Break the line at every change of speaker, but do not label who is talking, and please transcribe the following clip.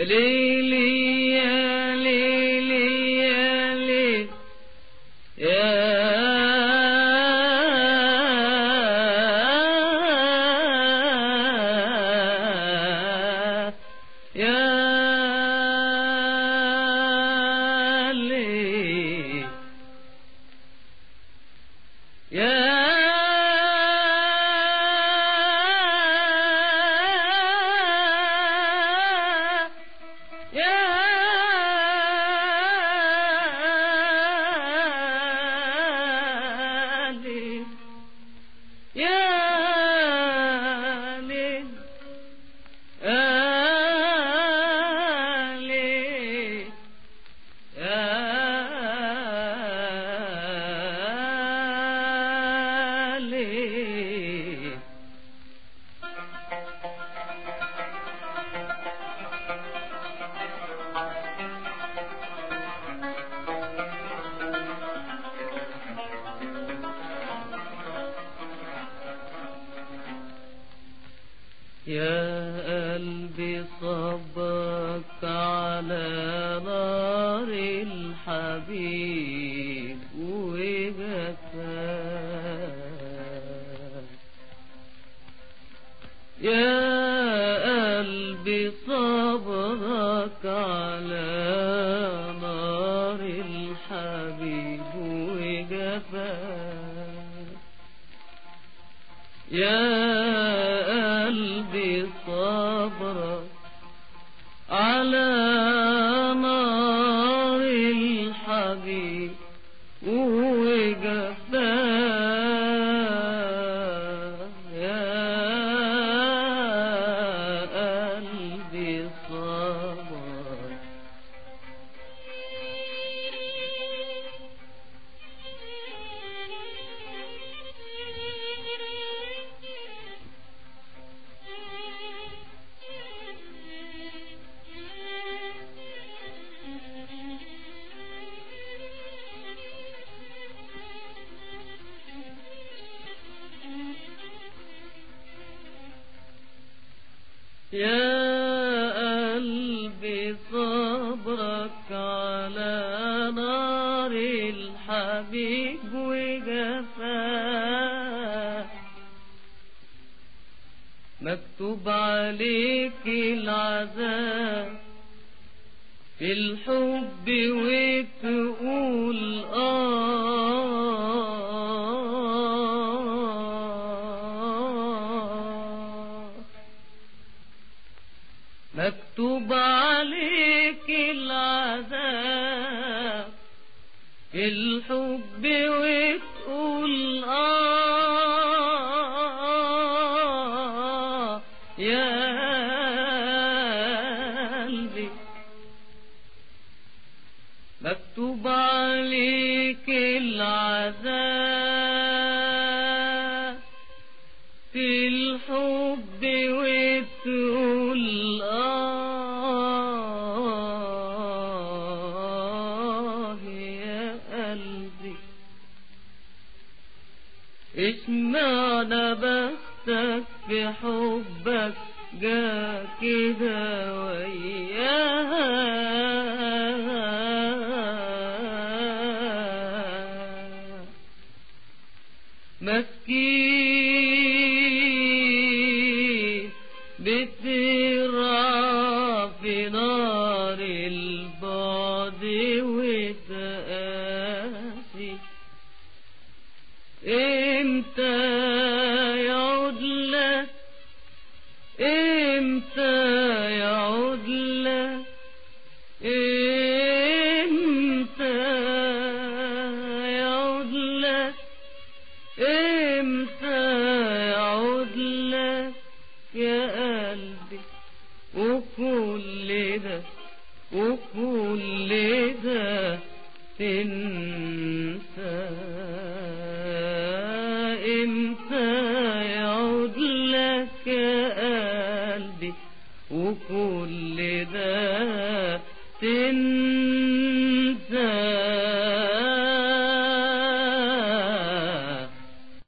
ليلي يا ليلي يا ليل يا يا ليل يا يا ليل يا ليل يا ليل يا ليل يا قلبي صبك على نار الحبيب وجفاك يا قلبي صبرك على نار الحبيب وجفاك يا قلبي صبرك على نار الحبيب وجفاك يا قلبي صبرك يا قلبي صبرك على نار الحبيب وجفاك مكتوب عليك العذاب في الحب وتقول آه مكتوب عليك العذاب في الحب وتقول آه يا قلبي مكتوب عليك العذاب في الحب وتقول آه يا قلبي اشمعنى بختك في حبك جا كده وياها مسكين بترعى في نار البعد وتقاسي امتى يعود لك امتى يعود لك امتى يعود لك امتى يعود لك يا قلبي وكل ده وكل ده تنسى امتى يعود لك يا قلبي وكل ده تنسى